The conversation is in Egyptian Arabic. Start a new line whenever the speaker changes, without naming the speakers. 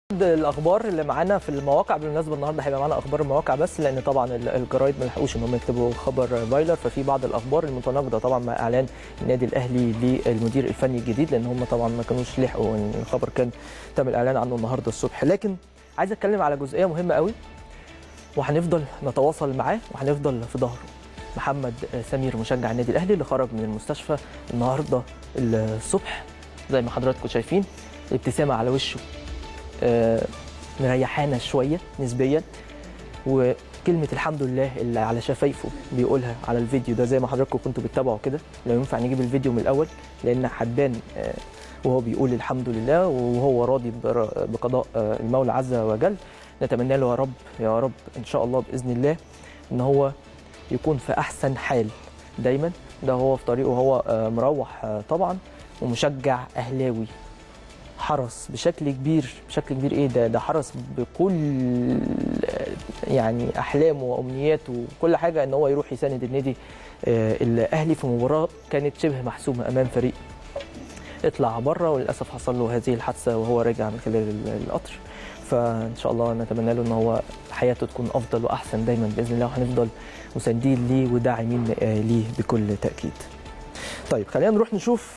الاخبار اللي معانا في المواقع بالمناسبه النهارده هيبقى معانا اخبار المواقع بس لان طبعا الجرايد ما لحقوش ان هم يكتبوا خبر فايلر ففي بعض الاخبار المتناقضه طبعا مع اعلان النادي الاهلي للمدير الفني الجديد لان هم طبعا ما كانوش لحقوا ان الخبر كان تم الاعلان عنه النهارده الصبح لكن عايز اتكلم على جزئيه مهمه قوي وهنفضل نتواصل معاه وهنفضل في ظهره محمد سمير مشجع النادي الاهلي اللي خرج من المستشفى النهارده الصبح زي ما حضراتكم شايفين ابتسامه على وشه آه، مريحانا شويه نسبيا وكلمه الحمد لله اللي على شفايفه بيقولها على الفيديو ده زي ما حضراتكم كنتوا بتتابعوا كده لو ينفع نجيب الفيديو من الاول لان هتبان آه، وهو بيقول الحمد لله وهو راضي بر- بقضاء آه، المولى عز وجل نتمنى له يا رب يا رب ان شاء الله باذن الله ان هو يكون في احسن حال دايما ده هو في طريقه هو آه، مروح آه، طبعا ومشجع اهلاوي حرص بشكل كبير بشكل كبير ايه ده ده حرص بكل يعني احلامه وامنياته وكل حاجه ان هو يروح يساند النادي آه، الاهلي في مباراه كانت شبه محسومه امام فريق اطلع بره وللاسف حصل له هذه الحادثه وهو راجع من خلال ال- القطر فان شاء الله نتمنى له ان هو حياته تكون افضل واحسن دايما باذن الله وهنفضل مساندين ليه وداعمين آه، ليه بكل تاكيد. طيب خلينا نروح نشوف